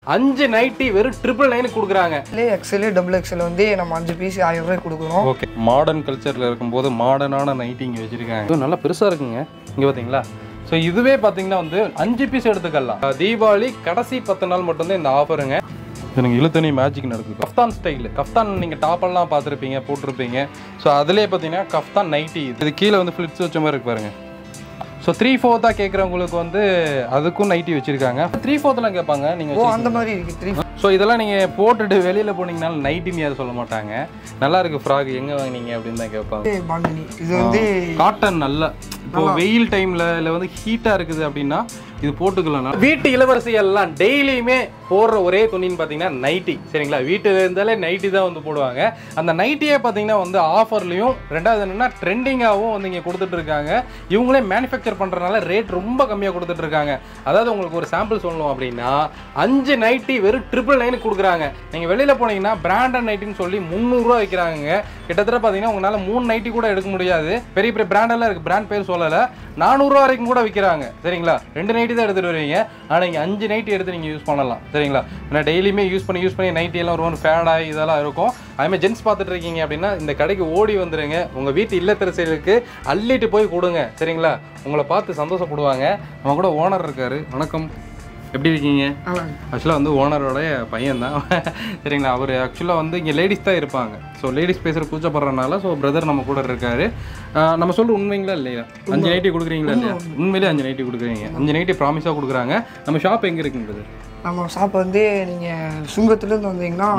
அஞ்சு நைட்டி வெறும் ட்ரிபிள் நைனுக்கு கொடுக்குறாங்க இதுலேயே எக்ஸ்எல் டபுள் எக்ஸ்எல் வந்து நம்ம அஞ்சு பீஸ் ஆயிரம் ரூபாய் கொடுக்குறோம் ஓகே மாடர்ன் கல்ச்சரில் இருக்கும்போது மாடர்னான நைட்டி இங்கே வச்சுருக்காங்க இது நல்லா பெருசாக இருக்குங்க இங்கே பார்த்தீங்களா ஸோ இதுவே பார்த்தீங்கன்னா வந்து அஞ்சு பீஸ் எடுத்துக்கலாம் தீபாவளி கடைசி பத்து நாள் மட்டும்தான் இந்த ஆஃபருங்க எனக்கு இழுத்தனி மேஜிக் நடக்குது கஃப்தான் ஸ்டைல் கஃப்தான் நீங்கள் டாப்பெல்லாம் பார்த்துருப்பீங்க போட்டிருப்பீங்க ஸோ அதிலே பார்த்தீங்கன்னா கஃப்தான் நைட்டி இது கீழே வந்து ஃப்ளிப்ஸ் வச்ச மாதிரி இருக்கு பாருங்க ஸோ த்ரீ ஃபோர்த்தாக கேட்குறவங்களுக்கு வந்து அதுக்கும் நைட்டி வச்சுருக்காங்க த்ரீ ஃபோர்த்லாம் கேட்பாங்க ஓ நீங்கள் அந்த மாதிரி இருக்கு த்ரீ ஸோ இதெல்லாம் நீங்கள் போட்டுட்டு வெளியில் போனீங்கனாலும் நைட்டின்னு யாரும் சொல்ல மாட்டாங்க நல்லா இருக்கு ஃப்ராக் எங்கே வாங்கினீங்க அப்படின்னு தான் கேட்பாங்க பாண்டினி இது வந்து காட்டன் நல்ல இப்போ வெயில் டைம்ல இல்லை வந்து ஹீட்டாக இருக்குது அப்படின்னா இது போட்டுக்கலாம் வீட்டு இளவரசி எல்லாம் டெய்லியுமே போடுற ஒரே துணின்னு பார்த்தீங்கன்னா நைட்டி சரிங்களா வீட்டில் இருந்தாலே நைட்டி தான் வந்து போடுவாங்க அந்த நைட்டியே பார்த்தீங்கன்னா வந்து ஆஃபர்லையும் ரெண்டாவது என்னன்னா ட்ரெண்டிங்காகவும் வந்து இங்கே கொடுத்துட்டு இருக்காங்க இவங்களே மேனுஃபேக்சர் பண்ணுறதுனால ரேட் ரொம்ப கம்மியாக கொடுத்துட்டு இருக்காங்க அதாவது உங்களுக்கு ஒரு சாம்பிள் சொல்லணும் அப்படின்னா அஞ்சு நைட்டி வெறும் ட்ரிபிள் நைனுக்கு கொடுக்குறாங்க நீங்கள் வெளியில் போனீங்கன்னா பிராண்டட் நைட்டின்னு சொல்லி முந்நூறுரூவா விற்கிறாங்க கிட்டத்தட்ட பார்த்தீங்கன்னா உங்களால் மூணு நைட்டி கூட எடுக்க முடியாது பெரிய பெரிய பிராண்டெல்லாம் இருக்குது பிராண்ட் பேர் சொல்லலை நானூறுரூவா வரைக்கும் கூட விற்கிறாங்க சரிங்களா ரெண்டு நைட்டி தான் எடுத்துகிட்டு வருவீங்க ஆனால் இங்கே அஞ்சு நைட்டி எடுத்து நீங்கள் யூஸ் பண்ணலாம் சரிங்களா ஏன்னா டெய்லியுமே யூஸ் பண்ணி யூஸ் பண்ணி நைட்டி எல்லாம் ஒரு ஃபேடாக இதெல்லாம் இருக்கும் அதுமாதிரி ஜென்ஸ் பார்த்துட்டு இருக்கீங்க அப்படின்னா இந்த கடைக்கு ஓடி வந்துருங்க உங்கள் வீட்டு இல்லத்தரசிகளுக்கு அள்ளிட்டு போய் கொடுங்க சரிங்களா உங்களை பார்த்து சந்தோஷப்படுவாங்க நம்ம கூட ஓனர் இருக்காரு வணக்கம் எப்படி இருக்கீங்க ஆக்சுவலாக வந்து ஓனரோட பையன் தான் சரிங்களா அவர் ஆக்சுவலாக வந்து இங்கே லேடிஸ் தான் இருப்பாங்க ஸோ லேடிஸ் பேசுகிற கூச்சப்படுறதுனால ஸோ பிரதர் நம்ம கூட இருக்காரு ஆஹ் நம்ம சொல்ற உண்மைங்களா இல்லையா அஞ்சு நைட்டி கொடுக்குறீங்களா இல்லையா உண்மையிலே அஞ்சு நைட்டி கொடுக்குறீங்க அஞ்சு நைட்டி ப்ராமிஸாக கொடுக்குறாங்க நம்ம ஷாப் எங்கே இருக்குங்க பிரதர் நம்ம ஷாப் வந்து நீங்கள் சுங்கத்துலேருந்து வந்தீங்கன்னா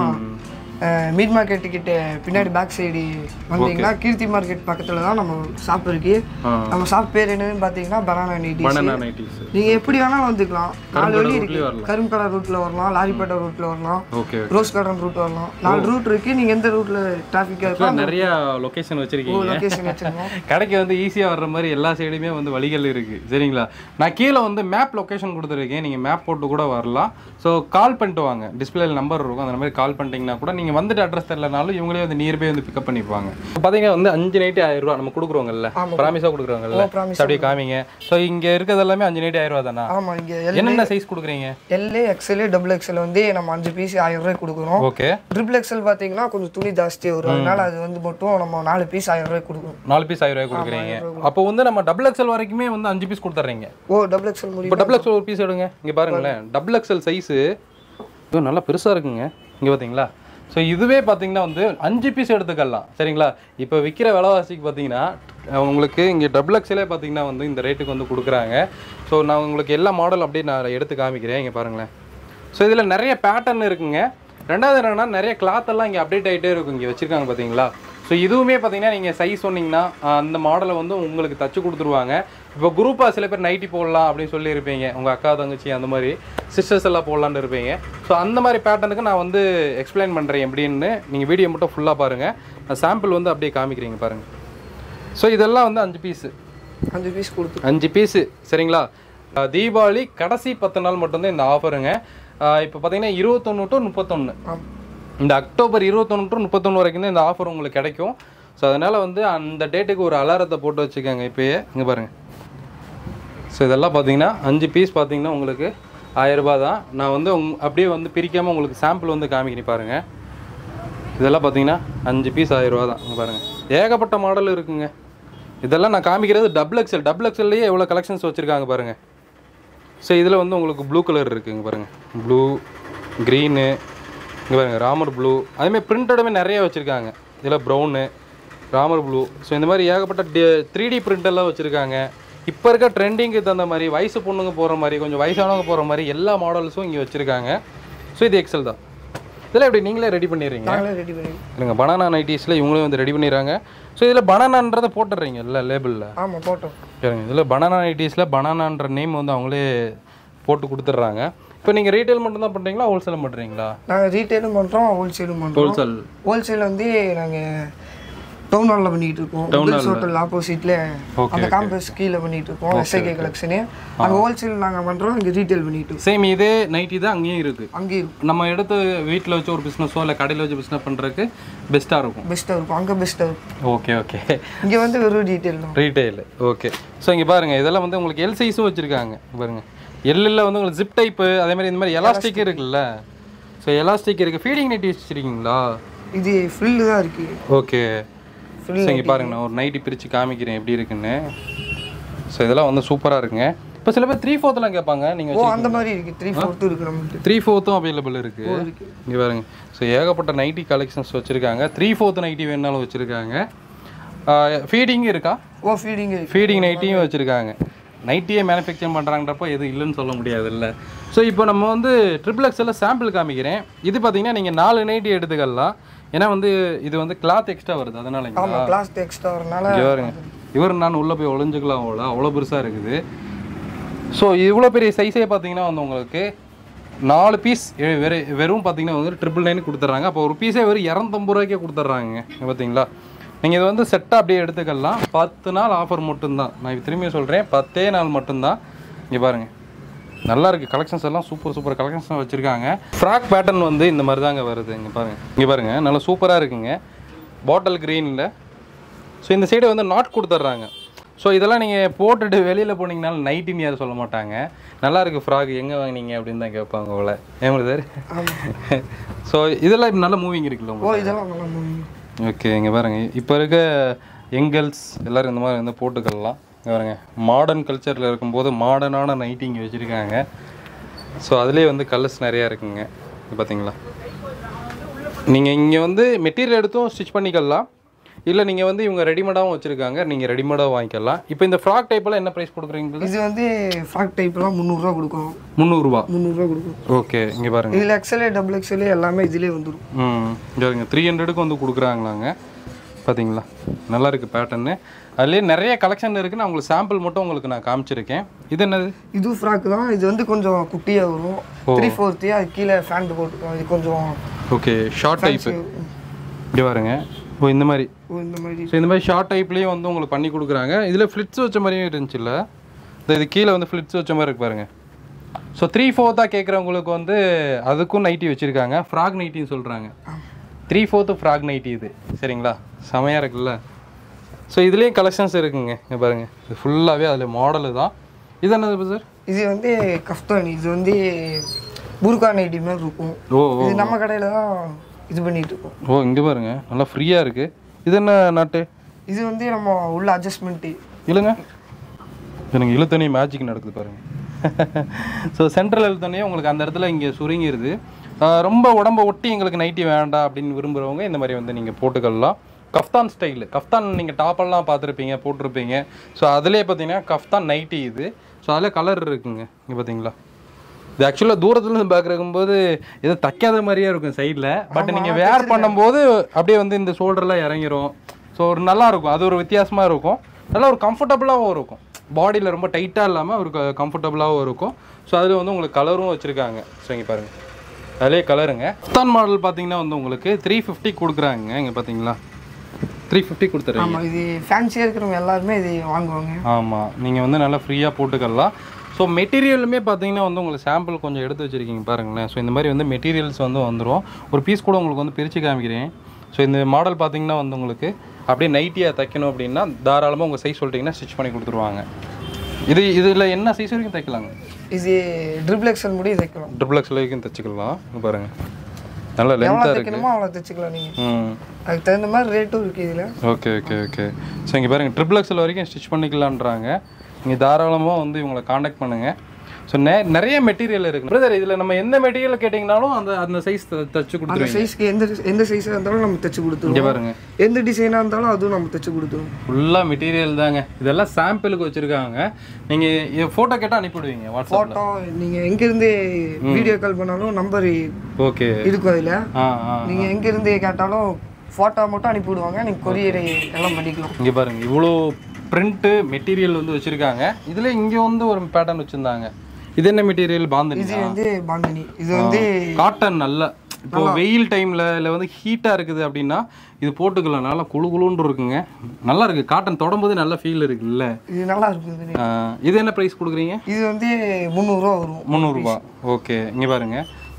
மீட் மார்க்கெட்டு கிட்ட பின்னாடி பேக் சைடு வந்தீங்கன்னா கீர்த்தி மார்க்கெட் பக்கத்தில் தான் நம்ம ஷாப் இருக்கு ஆ. நம்ம ஷாப் பேர் என்னன்னு பார்த்தீங்கன்னா பனானா நைட்டி பனானா நைட்டிஸ் நீங்கள் எப்படி வேணாலும் வந்துக்கலாம் நாலு வழி route-லயும் இருக்கு வரலாம். கரும்புக்கடை ரூட்டில் வரலாம் லாரிப்பேட்டை ரூட்டில் வரலாம் ஓகே ரோஸ் கார்டன் ரூட் வரலாம் நாலு ரூட் இருக்கு நீங்கள் எந்த ரூட்டில் டிராஃபிக்காக இருக்கோ நிறைய லொகேஷன் வச்சிருக்கீங்க லொக்கேஷன் வச்சுருக்கோம் கடைக்கு வந்து ஈஸியாக வர்ற மாதிரி எல்லா சைடுமே வந்து வழிகள் இருக்குது சரிங்களா நான் கீழே வந்து மேப் லொக்கேஷன் கொடுத்துருக்கேன் நீங்கள் மேப் போட்டு கூட வரலாம் ஸோ கால் பண்ணிட்டு வாங்க டிஸ்பிளேல நம்பர் இருக்கும் அந்த மாதிரி கால் பண்ணிட்டீங்கன்னா கூட நீங்கள் வந்துட்டு அட்ரஸ் தெரியலனாலும் இவங்களே வந்து நியர்பை வந்து பிக்கப் பண்ணிப்பாங்க இப்போ பார்த்தீங்கன்னா வந்து அஞ்சு நைட்டு ஆயிரம் ரூபா நம்ம கொடுக்குறோங்கல்ல ப்ராமிஸாக கொடுக்குறோங்கல்ல ஓ, promise So, அப்படியே காமிங்க ஸோ இங்கே இருக்கிறது எல்லாமே அஞ்சு நைட்டு ஆயிரம் ரூபா தானா ஆமாம் இங்கே என்னென்ன சைஸ் கொடுக்குறீங்க எல்ஏ எக்ஸ்எல் டபுள் எக்ஸ்எல் வந்து நம்ம அஞ்சு பீஸ் ஆயிரம் ரூபாய் கொடுக்குறோம் ஓகே ட்ரிபிள் எக்ஸ்எல் பார்த்தீங்கன்னா கொஞ்சம் துணி ஜாஸ்தி வரும் அதனால அது வந்து மட்டும் நம்ம நாலு பீஸ் ஆயிரம் ரூபாய் கொடுக்குறோம் நாலு பீஸ் ஆயிரம் ரூபாய் கொடுக்குறீங்க அப்போ வந்து நம்ம டபுள் எக்ஸல் வரைக்குமே வந்து அஞ்சு பீஸ் கொடுத்துட்றீங்க ஓ டபுள் எக்ஸ்எல் முடியும் இப்போ டபுள் எக்ஸல் ஒரு பீஸ் எடுங்க இங்கே பாருங்களேன் டபுள் எக்ஸல் சைஸு இது நல்லா பெருசாக இருக்குங்க இங்கே பார்த்தீங்களா ஸோ இதுவே பார்த்தீங்கன்னா வந்து அஞ்சு பீஸ் எடுத்துக்கலாம் சரிங்களா இப்போ விற்கிற விலைவாசிக்கு பார்த்தீங்கன்னா அஹ் உங்களுக்கு இங்கே டபுள் எக்ஸலே பார்த்தீங்கன்னா வந்து இந்த ரேட்டுக்கு வந்து கொடுக்குறாங்க ஸோ நான் உங்களுக்கு எல்லா மாடல் அப்படியே நான் எடுத்து காமிக்கிறேன் இங்கே பாருங்களேன் ஸோ இதில் நிறைய பேட்டர்ன் இருக்குங்க ரெண்டாவது என்னன்னா நிறைய கிளாத் எல்லாம் இங்கே அப்டேட் ஆகிட்டே இருக்கும் இங்கே வச்சுருக்காங்க பார்த்தீங்களா ஸோ இதுவுமே பார்த்தீங்கன்னா நீங்கள் சைஸ் சொன்னீங்கன்னா ஆஹ், அந்த மாடலை வந்து உங்களுக்கு தச்சு கொடுத்துருவாங்க இப்போ குரூப்பாக சில பேர் நைட்டி போடலாம் அப்படின்னு சொல்லி இருப்பீங்க உங்கள் அக்கா தங்கச்சி அந்த மாதிரி சிஸ்டர்ஸ் எல்லாம் போடலான்னு இருப்பீங்க ஸோ அந்த மாதிரி பேட்டர்னுக்கு நான் வந்து எக்ஸ்பிளைன் பண்ணுறேன் எப்படின்னு நீங்கள் வீடியோ மட்டும் ஃபுல்லாக பாருங்கள் நான் சாம்பிள் வந்து அப்படியே காமிக்கிறீங்க பாருங்கள் ஸோ இதெல்லாம் வந்து அஞ்சு பீஸு அஞ்சு பீஸ் கொடுத்து அஞ்சு பீஸு சரிங்களா அஹ் தீபாவளி கடைசி பத்து நாள் மட்டும்தான் இந்த ஆஃபருங்க இப்போ பார்த்தீங்கன்னா இருபத்தொன்று டு முப்பத்தொன்று ஆம். இந்த அக்டோபர் இருபத்தொன்று டு முப்பத்தொன்று வரைக்கும் தான் இந்த ஆஃபர் உங்களுக்கு கிடைக்கும் ஸோ அதனால் வந்து அந்த டேட்டுக்கு ஒரு அலாரத்தை போட்டு வச்சுக்கோங்க இப்போயே இங்கே பாருங்கள் ஸோ இதெல்லாம் பார்த்தீங்கன்னா அஞ்சு பீஸ் பார்த்தீங்கன்னா உங்களுக்கு ஆயிரரூபா தான் நான் வந்து உங் அப்படியே வந்து பிரிக்காமல் உங்களுக்கு சாம்பிள் வந்து காமிக்கிறேன் பாருங்கள் இதெல்லாம் பார்த்தீங்கன்னா அஞ்சு பீஸ் ஆயிரரூவா தான் இங்க பாருங்கள் ஏகப்பட்ட மாடல் இருக்குங்க இதெல்லாம் நான் காமிக்கிறது டபுள் எக்ஸல் டபுள் எக்ஸல்லையே எவ்வளோ கலெக்ஷன்ஸ் வச்சுருக்காங்க பாருங்கள் ஸோ இதில் வந்து உங்களுக்கு ப்ளூ கலர் இருக்குங்க பாருங்கள் ப்ளூ க்ரீனு இங்கே பாருங்கள் ராமர் ப்ளூ அதேமாதிரி பிரிண்டடுமே நிறைய வச்சுருக்காங்க இதில் ப்ரௌனு ராமர் ப்ளூ ஸோ இந்த மாதிரி ஏகப்பட்ட டி த்ரீ டி எல்லாம் வச்சுருக்காங்க இப்போ இருக்க ட்ரெண்டிங்க்கு தகுந்த மாதிரி வயசு பொண்ணுங்க போகிற மாதிரி கொஞ்சம் வயசானவங்க போகிற மாதிரி எல்லா மாடல்ஸும் இங்கே வச்சுருக்காங்க ஸோ இது எக்ஸல் தான் இதெல்லாம் எப்படி நீங்களே ரெடி பண்ணிடுறீங்க நாங்களே ரெடி பண்ணி இல்லைங்க பனானா நைட்டிஸில் இவங்களே வந்து ரெடி பண்ணிடுறாங்க ஸோ இதில் பனானான்றதை போட்டுடுறீங்க இல்லை லேபிளில் ஆமாம் போட்டோம் சரிங்க இதில் பனானா நைட்டிஸில் பனானான்ற நேம் வந்து அவங்களே போட்டு கொடுத்துட்றாங்க இப்போ நீங்கள் ரீட்டைல் மட்டும் தான் பண்ணுறீங்களா ஹோல்சேலும் பண்ணுறீங்களா நாங்கள் ரீட்டைலும் பண்ணுறோம் ஹோல்சேலும் பண்ணுறோம் ஹோல்சேல் ஹோல்சேல் வந்து நாங்கள் டவுன் ஹாலில் பண்ணிட்டு இருக்கோம் பில்ஸ் ஹோட்டல் ஆப்போசிட்டில் அந்த காம்பஸ் கீழே பண்ணிட்டு இருக்கோம் எஸ்ஐகே கலெக்ஷனு அங்கே ஹோல்சேல் நாங்கள் பண்ணுறோம் இங்கே ரீட்டைல் பண்ணிட்டு இருக்கோம் சேம் இதே நைட்டி தான் அங்கேயும் இருக்குது அங்கேயும் நம்ம எடுத்து வீட்டில் வச்சு ஒரு பிஸ்னஸோ இல்லை கடையில் வச்சு பிஸ்னஸ் பண்ணுறதுக்கு பெஸ்ட்டாக இருக்கும் பெஸ்ட்டாக இருக்கும் அங்கே பெஸ்ட்டாக இருக்கும் ஓகே ஓகே இங்கே வந்து வெறும் டீட்டெயில் தான் ரீட்டைல் ஓகே ஸோ இங்கே பாருங்கள் இதெல்லாம் வந்து உங்களுக்கு எல் சைஸும் வச்சுருக்காங்க பாருங்கள் எல்லில் வந்து உங்களுக்கு ஜிப் டைப்பு அதே மாதிரி இந்த மாதிரி எலாஸ்டிக் இருக்குல்ல ஸோ எலாஸ்டிக் இருக்குது ஃபீடிங் நைட்டி வச்சுருக்கீங்களா இது ஃப்ரில்லு தான் இருக்கு ஓகே ஃப்ரில் ஸோ இங்கே பாருங்க நான் ஒரு நைட்டி பிரித்து காமிக்கிறேன் எப்படி இருக்குன்னு ஸோ இதெல்லாம் வந்து சூப்பராக இருக்குங்க இப்போ சில பேர் த்ரீ ஃபோர்த்தெலாம் கேட்பாங்க ஓ நீங்கள் அந்த மாதிரி இருக்கு த்ரீ ஃபோர்த்து இருக்கு நம்மகிட்ட த்ரீ ஃபோர்த்தும் அவைலபிள் இருக்குது இருக்கு இங்கே பாருங்க ஸோ ஏகப்பட்ட நைட்டி கலெக்ஷன்ஸ் வச்சுருக்காங்க த்ரீ ஃபோர்த் நைட்டி வேணாலும் வச்சுருக்காங்க ஃபீடிங் இருக்கா ஓ ஃபீடிங் இருக்கு ஃபீடிங் நைட்டியும் வச்சுருக்காங்க நைட்டியே மேனுஃபேக்சர் பண்ணுறாங்கன்றப்போ எதுவும் இல்லைன்னு சொல்ல முடியாதுல்ல ஸோ இப்போ நம்ம வந்து ட்ரிபிள் எக்ஸில் சாம்பிள் காமிக்கிறேன் இது பார்த்தீங்கன்னா நீங்கள் நாலு நைட்டி எடுத்துக்கலாம் ஏன்னா வந்து இது வந்து கிளாத் எக்ஸ்ட்ரா வருது அதனாலங்களா ஆமா கிளாஸ் எக்ஸ்ட்ரா வரனால இங்கே பாருங்க இவர் நான் உள்ளே போய் ஒளிஞ்சுக்கலாம் அவ்வளோ அவ்வளோ பெருசாக இருக்குது ஸோ இவ்வளோ பெரிய சைஸே பார்த்தீங்கன்னா வந்து உங்களுக்கு நாலு பீஸ் வெறும் வெறும் பார்த்தீங்கன்னா வந்து ட்ரிபிள் நைன் கொடுத்துட்றாங்க அப்போ ஒரு பீஸே வெறும் இரநூத்தம்பது ரூபாய்க்கே கொடுத்துட்றாங்க இங்க பார்த்தீங்களா நீங்கள் இது வந்து செட்டாக அப்படியே எடுத்துக்கலாம் பத்து நாள் ஆஃபர் மட்டும்தான் நான் இது திரும்பி சொல்கிறேன் பத்தே நாள் மட்டும்தான் இங்கே பாருங்கள் நல்லா இருக்குது கலெக்ஷன்ஸ் எல்லாம் சூப்பர் சூப்பர் கலெக்ஷன்ஸ் வச்சுருக்காங்க ஃப்ராக் பேட்டர்ன் வந்து இந்த மாதிரி தாங்க வருது இங்கே பாருங்கள் இங்கே பாருங்கள் நல்லா சூப்பராக இருக்குங்க பாட்டில் க்ரீனில் ஸோ இந்த சைடு வந்து நாட் கொடுத்துட்றாங்க ஸோ இதெல்லாம் நீங்கள் போட்டுட்டு வெளியில் போனீங்கனாலும் நைட்டின்னு யாரும் சொல்ல மாட்டாங்க நல்லா இருக்கு ஃப்ராக் எங்கே வாங்குனீங்க அப்படின்னு தான் கேட்பாங்க போல ஏன் சார் ஸோ இதெல்லாம் நல்ல மூவிங் இருக்குல்ல ஓ உங்களுக்கு இதெல்லாம் நல்லா மூவி ஓகே இங்கே பாருங்க இப்போ இருக்க யங்கல்ஸ் எல்லாரும் இந்த மாதிரி வந்து போட்டுக்கலாம் இங்கே பாருங்க மாடர்ன் கல்ச்சரில் இருக்கும்போது மாடர்னான நைட்டி இங்கே வச்சுருக்காங்க ஸோ அதுலேயே வந்து கலர்ஸ் நிறையா இருக்குங்க இங்க பார்த்தீங்களா நீங்கள் இங்கே வந்து மெட்டீரியல் எடுத்தும் ஸ்டிச் பண்ணிக்கலாம் இல்லை நீங்கள் வந்து இவங்க ரெடிமேடாகவும் வச்சுருக்காங்க நீங்கள் ரெடிமேடாக வாங்கிக்கலாம் இப்போ இந்த ஃப்ராக் டைப்பெல்லாம் என்ன ப்ரைஸ் கொடுக்குறீங்க இது வந்து ஃப்ராக் டைப்லாம் முந்நூறுரூவா கொடுக்கும் முந்நூறுரூவா முந்நூறுரூவா கொடுக்கும் ஓகே இங்கே பாருங்க இதில் எக்ஸ்எல்ஏ டபுள் எக்ஸ்எல்ஏ எல்லாமே இதிலே வந்துடும் ம் இங்கே த்ரீ ஹண்ட்ரடுக்கு வந்து கொடுக்குறாங்களாங்க பார்த்தீங்களா நல்லா இருக்குது பேட்டர்னு அதுலேயே நிறைய கலெக்ஷன் இருக்குது நான் உங்களுக்கு சாம்பிள் மட்டும் உங்களுக்கு நான் காமிச்சிருக்கேன் இது என்னது இது ஃப்ராக் தான் இது வந்து கொஞ்சம் குட்டியாக வரும் த்ரீ ஃபோர்த்து அது கீழே ஃபேண்ட் போட்டுருக்கோம் இது கொஞ்சம் ஓகே ஷார்ட் டைப்பு இங்கே பாருங்க ஓ இந்த மாதிரி ஓ, இந்த மாதிரி ஸோ இந்த மாதிரி ஷார்ட் டைப்லேயும் வந்து உங்களுக்கு பண்ணி கொடுக்குறாங்க இதில் ஃப்ளிட்ஸ் வச்ச மாதிரியும் இருந்துச்சுல்ல இந்த இது கீழே வந்து ஃப்ளிட்ஸ் வச்ச மாதிரி இருக்கு பாருங்க ஸோ த்ரீ ஃபோர்த்தாக கேட்குறவங்களுக்கு வந்து அதுக்கும் நைட்டி வச்சுருக்காங்க ஃப்ராக் நைட்டின்னு சொல்கிறாங்க த்ரீ ஃபோர்த்து ஃப்ராக் நைட்டி இது சரிங்களா செமையாக இருக்குல்ல ஸோ இதுலேயும் கலெக்ஷன்ஸ் இருக்குங்க இங்கே பாருங்க இது ஃபுல்லாகவே அதில் மாடலு தான் இது என்னது சார் இது வந்து கஃப்தானி இது வந்து புர்கா நைட்டி மாதிரி இருக்கும் ஓ ஓ இது நம்ம கடையில் தான் இது பண்ணிட்டு இருக்கோம் ஓ இங்கே பாருங்க நல்லா ஃப்ரீயாக இருக்குது இது என்ன நாட்டு இது வந்து நம்ம உள்ள அட்ஜஸ்ட்மெண்ட்டு இல்லைங்க எனக்கு இழுத்தனி மேஜிக் நடக்குது பாருங்க ஸோ சென்ட்ரல் இழுத்தனையே உங்களுக்கு அந்த இடத்துல இங்கே சுருங்கிருது ஆஹ் ரொம்ப உடம்ப ஒட்டி எங்களுக்கு நைட்டி வேண்டாம் அப்படின்னு விரும்புகிறவங்க இந்த மாதிரி வந்து நீங்கள் போட்டுக்கலாம் கஃப்தான் ஸ்டைலு கஃப்தான் நீங்கள் டாப்பெல்லாம் பார்த்துருப்பீங்க போட்டிருப்பீங்க ஸோ அதிலே பார்த்தீங்கன்னா கஃப்தான் நைட்டி இது ஸோ அதில் கலர் இருக்குங்க இங்கே பார்த்தீங்களா இது ஆக்சுவலாக தூரத்துலேருந்து பார்க்குறக்கும்போது ஏதோ தைக்காத மாதிரியே இருக்கும் சைடில் பட் நீங்கள் வேர் பண்ணும்போது அப்படியே வந்து இந்த ஷோல்டர்லாம் இறங்கிரும் ஸோ ஒரு நல்லா இருக்கும் அது ஒரு வித்தியாசமாக இருக்கும் நல்லா ஒரு கம்ஃபர்டபுளாகவும் இருக்கும் பாடியில் ரொம்ப டைட்டாக இல்லாமல் ஒரு கம்ஃபர்டபுளாகவும் இருக்கும் ஸோ அதில் வந்து உங்களுக்கு கலரும் வச்சுருக்காங்க ஸோ இங்கே பாருங்கள் அதிலே கலருங்க புத்தான் மாடல் பார்த்தீங்கன்னா வந்து உங்களுக்கு த்ரீ ஃபிஃப்டி கொடுக்குறாங்க இங்கே பார்த்தீங்களா த்ரீ ஃபிஃப்டி கொடுத்துறீங்க ஆமாம் இது ஃபேன்சியாக இருக்கிறவங்க எல்லாருமே இது வாங்குவாங்க ஆமாம் நீங்கள் வந்து நல்லா ஃப்ரீயாக போட்டுக்கலாம் ஸோ மெட்டீரியலுமே பார்த்தீங்கன்னா வந்து உங்களுக்கு சாம்பிள் கொஞ்சம் எடுத்து வச்சுருக்கீங்க பாருங்களேன் ஸோ இந்த மாதிரி வந்து மெட்டீரியல்ஸ் வந்து வந்துடும் ஒரு பீஸ் கூட உங்களுக்கு வந்து பிரித்து காமிக்கிறேன் ஸோ இந்த மாடல் பார்த்தீங்கன்னா வந்து உங்களுக்கு அப்படியே நைட்டியாக தைக்கணும் அப்படின்னா தாராளமாக உங்கள் சைஸ் சொல்லிட்டீங்கன்னா ஸ்டிச் பண்ணி கொடுத்துருவாங்க இது இதில் என்ன சைஸ் வரைக்கும் தைக்கலாங்க இது ட்ரிபிள் எக்ஸல் முடி தைக்கலாம் ட்ரிபிள் எக்ஸ் வரைக்கும் தைச்சிக்கலாம் இங்க பாருங்கள் நல்ல எவ்வளோ லென்த்தாக இருக்குது தைக்கணுமோ அவ்வளோ தைச்சிக்கலாம் நீங்கள் ம் அதுக்கு தகுந்த மாதிரி ரேட்டும் இருக்குது இதில் ஓகே ஓகே ஓகே ஸோ இங்கே பாருங்கள் ட்ரிபிள் எக்ஸல் வரைக்கும் ஸ்டிச் பண்ணிக்கலான்றாங்க நீங்கள் தாராளமாக வந்து இவங்களை காண்டாக்ட் பண்ணுங்கள் ஸோ நெ நிறைய மெட்டீரியல் இருக்குது பிரதர் இதில் நம்ம எந்த மெட்டீரியல் கேட்டிங்கனாலும் அந்த அந்த சைஸ் தச்சு அந்த கொடுத்துருவீங்க சைஸ்க்கு எந்த எந்த சைஸாக இருந்தாலும் நம்ம தைச்சு இங்கே கொடுத்துருவோம் பாருங்க எந்த டிசைனாக இருந்தாலும் அதுவும் நம்ம தைச்சு கொடுத்துருவோம் ஃபுல்லாக மெட்டீரியல் தாங்க இதெல்லாம் சாம்பிளுக்கு வச்சுருக்காங்க நீங்கள் ஃபோட்டோ கேட்டால் அனுப்பிவிடுவீங்க வாட்ஸ்அப்பில் ஃபோட்டோ நீங்கள் எங்கேருந்து வீடியோ கால் பண்ணாலும் நம்பர் ஓகே இருக்கும் அதில் ஆ ஆ நீங்கள் எங்கேருந்து கேட்டாலும் ஃபோட்டோ மட்டும் அனுப்பி விடுவாங்க நீங்கள் கொரியர் எல்லாம் பண்ணிக்கலாம் இங்கே பாருங்க இவ்வளோ பிரிண்ட்டு மெட்டீரியல் வந்து வச்சுருக்காங்க இதில் இங்கே வந்து ஒரு பேட்டர்ன் வச்சுருந்தாங்க இது என்ன மெட்டீரியல் பாந்தனி இது வந்து பாந்தினி இது வந்து காட்டன் நல்ல இப்போ வெயில் டைமில் இல்லை வந்து ஹீட்டாக இருக்குது அப்படின்னா இது போட்டுக்கலாம் நல்லா குளு குளுன்னு இருக்குங்க நல்லா இருக்கு காட்டன் தொடம்போது நல்ல ஃபீல் இருக்குல்ல இது நல்லா இருக்கும் இது ஆ, இது என்ன ப்ரைஸ் கொடுக்குறீங்க இது வந்து முந்நூறுரூவா வரும் முந்நூறுரூபா ஓகே இங்கே பாருங்க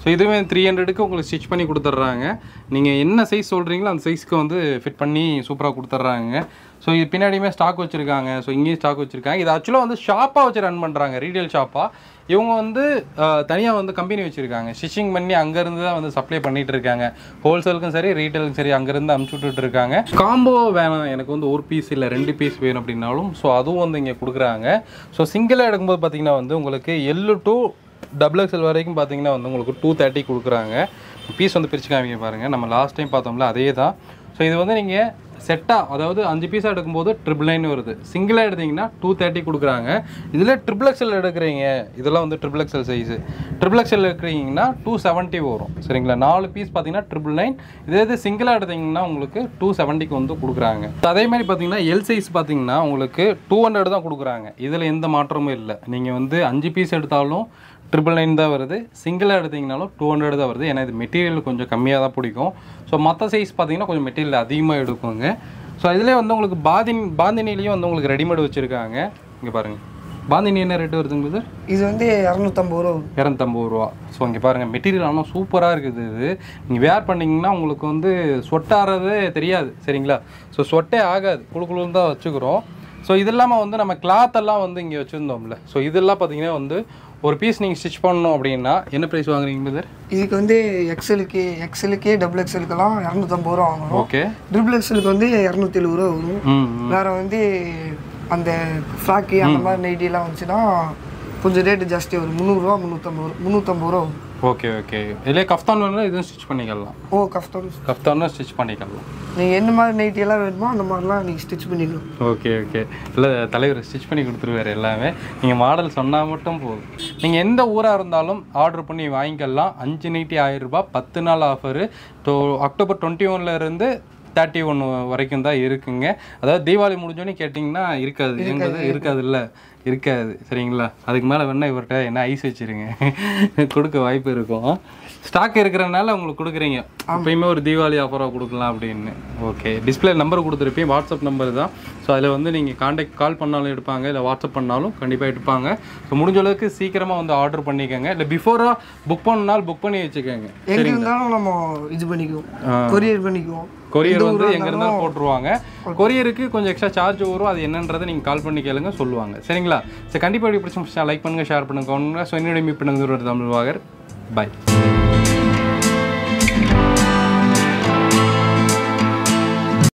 ஸோ இதுவே த்ரீ ஹண்ட்ரடுக்கு உங்களுக்கு ஸ்டிச் பண்ணி கொடுத்துட்றாங்க நீங்கள் என்ன சைஸ் சொல்கிறீங்களோ அந்த சைஸ்க்கு வந்து ஃபிட் பண்ணி சூப்பராக கொடுத்துட்றாங்க ஸோ இது பின்னாடியுமே ஸ்டாக் வச்சுருக்காங்க ஸோ இங்கேயும் ஸ்டாக் வச்சுருக்காங்க இது ஆக்சுவலாக வந்து ஷாப்பாக வச்சு ரன் பண்ணுறாங்க ரீட்டைல் ஷாப்பாக இவங்க வந்து தனியாக வந்து கம்பெனி வச்சுருக்காங்க ஸ்டிச்சிங் பண்ணி அங்கேருந்து தான் வந்து சப்ளை பண்ணிட்டு இருக்காங்க ஹோல்சேலுக்கும் சரி ரீட்டைலுக்கும் சரி அங்கேருந்து அமுச்சு விட்டுட்டு இருக்காங்க காம்போ வேணாம் எனக்கு வந்து ஒரு பீஸ் இல்லை ரெண்டு பீஸ் வேணும் அப்படின்னாலும் ஸோ அதுவும் வந்து இங்கே கொடுக்குறாங்க ஸோ சிங்கிளாக எடுக்கும்போது பார்த்தீங்கன்னா வந்து உங்களுக்கு எல்லு டு டபுள் எக்ஸ்எல் வரைக்கும் பார்த்தீங்கன்னா வந்து உங்களுக்கு டூ தேர்ட்டி கொடுக்குறாங்க பீஸ் வந்து பிரிச்சு காமிங்க பாருங்கள் நம்ம லாஸ்ட் டைம் பார்த்தோம்ல அதே தான் ஸோ இது வந்து நீங்கள் செட்டாக அதாவது அஞ்சு பீஸாக எடுக்கும்போது ட்ரிபிள் நைன் வருது சிங்கிளாக எடுத்தீங்கன்னா டூ தேர்ட்டி கொடுக்குறாங்க இதில் ட்ரிபிள் எக்ஸ்எல் எடுக்கிறீங்க இதெல்லாம் வந்து triple XL size triple XL எடுக்கிறீங்கன்னா டூ செவன்ட்டி வரும் சரிங்களா நாலு பீஸ் பார்த்தீங்கன்னா ட்ரிபிள் நைன் இதே இது சிங்கிளாக எடுத்தீங்கன்னா உங்களுக்கு டூ செவன்ட்டிக்கு வந்து கொடுக்குறாங்க அதே மாதிரி பார்த்தீங்கன்னா எல் சைஸ் பார்த்தீங்கன்னா உங்களுக்கு டூ ஹண்ட்ரட் தான் கொடுக்குறாங்க இதில் எந்த மாற்றமும் இல்லை நீங்கள் வந்து அஞ்சு பீஸ் எடுத்தாலும் ட்ரிபிள் நைன் தான் வருது சிங்கிளாக எடுத்தீங்கனாலும் டூ ஹண்ட்ரட் தான் வருது ஏன்னா இது மெட்டீரியல் கொஞ்சம் கம்மியாக தான் பிடிக்கும் ஸோ மற்ற சைஸ் பார்த்தீங்கன்னா கொஞ்சம் மெட்டீரியல் அதிகமாக எடுக்குங்க ஸோ இதிலே வந்து உங்களுக்கு பாதின் பாந்தினிலையும் வந்து உங்களுக்கு ரெடிமேட் வச்சுருக்காங்க இங்கே பாருங்கள் பாந்தினி என்ன ரேட்டு வருதுங்க சார் இது வந்து இரநூத்தம்பது ரூபா வரும் இரநூத்தம்பது ரூபா ஸோ இங்கே பாருங்கள் மெட்டீரியல் ஆனால் சூப்பராக இருக்குது இது நீங்கள் வேர் பண்ணிங்கன்னா உங்களுக்கு வந்து சொட்டாகிறதே தெரியாது சரிங்களா ஸோ சொட்டே ஆகாது குழு குழுன்னு தான் வச்சுக்கிறோம் ஸோ இது இல்லாமல் வந்து நம்ம cloth எல்லாம் வந்து இங்கே வச்சுருந்தோம்ல ஸோ இதெல்லாம் பார்த்தீங்கன்னா வந்து ஒரு பீஸ் நீங்கள் ஸ்டிச் பண்ணணும் அப்படின்னா என்ன ப்ரைஸ் வாங்குறீங்க சார் இதுக்கு வந்து எக்ஸலுக்கு எக்ஸலுக்கே டபுள் எக்ஸலுக்கெல்லாம் இரநூத்தம்பது ரூபா வாங்கணும் ஓகே ட்ரிபிள் எக்ஸலுக்கு வந்து இரநூத்தி எழுபது ரூபா வரும் ம் ம். வேற வந்து அந்த ஃப்ராக்கு அந்த மாதிரி நைட்டிலாம் வந்துச்சுன்னா கொஞ்சம் ரேட்டு ஜாஸ்தி வரும் முந்நூறுரூவா முந்நூற்றம்பது ரூபா முந்நூற்றம்பது ரூபா வரும் ஓகே ஓகே இதிலே கஃப்தான் வேணும்னா இதுவும் ஸ்டிச் பண்ணிக்கலாம் ஓ கஷ்டம் கஃப்தானும் ஸ்டிச் பண்ணிக்கலாம் நீங்கள் என்ன மாதிரி நைட்டி எல்லாம் வேணுமோ அந்த மாதிரிலாம் நீங்கள் ஸ்டிச் பண்ணிக்கலாம் ஓகே ஓகே இல்லை தலைவர் ஸ்டிச் பண்ணி கொடுத்துருவாரு எல்லாமே நீங்கள் மாடல் சொன்னால் மட்டும் போதும் நீங்கள் எந்த ஊராக இருந்தாலும் ஆர்டர் பண்ணி வாங்கிக்கலாம் அஞ்சு நைட்டி ஆயிரம் ரூபாய் பத்து நாள் ஆஃபரு ஸோ அக்டோபர் டுவெண்ட்டி இருந்து தேர்ட்டி ஒன் வரைக்கும் தான் இருக்குங்க அதாவது தீபாவளி முடிஞ்சோடனே கேட்டிங்கன்னா இருக்காது எங்கிறது இருக்காது இல்லை இருக்காது சரிங்களா அதுக்கு மேலே வேணா இவர்கிட்ட என்ன ஐஸ் வச்சிருங்க கொடுக்க வாய்ப்பு இருக்கும் ஸ்டாக் இருக்கிறனால உங்களுக்கு கொடுக்குறீங்க எப்பயுமே ஒரு தீபாவளி ஆஃபராக கொடுக்கலாம் அப்படின்னு ஓகே டிஸ்பிளே நம்பர் கொடுத்துருப்பேன் வாட்ஸ்அப் நம்பர் தான் ஸோ அதில் வந்து நீங்கள் காண்டாக்ட் கால் பண்ணாலும் எடுப்பாங்க இல்லை வாட்ஸ்அப் பண்ணாலும் கண்டிப்பாக எடுப்பாங்க ஸோ முடிஞ்ச அளவுக்கு சீக்கிரமாக வந்து ஆர்டர் பண்ணிக்கோங்க இல்லை பிஃபோராக புக் பண்ணனாலும் புக் பண்ணி வச்சுக்கோங்க எங்கே இருந்தாலும் நம்ம இது பண்ணிக்குவோம் கொரியர் பண்ணிக்குவோம் கொரியர் வந்து எங்க இருந்தாலும் போட்டுருவாங்க கொரியருக்கு கொஞ்சம் எக்ஸ்ட்ரா சார்ஜ் வரும் அது என்னன்றதை நீங்கள் கால் பண்ணி கேளுங்க சொல்லுவாங்க சரிங்களா சரி கண்டிப்பாக எப்படி பிடிச்சி லைக் பண்ணுங்க ஷேர் பண்ணுங்க ஸோ என்னுடைய மீட் பண்ணுங்க தமிழ் வாகர் பை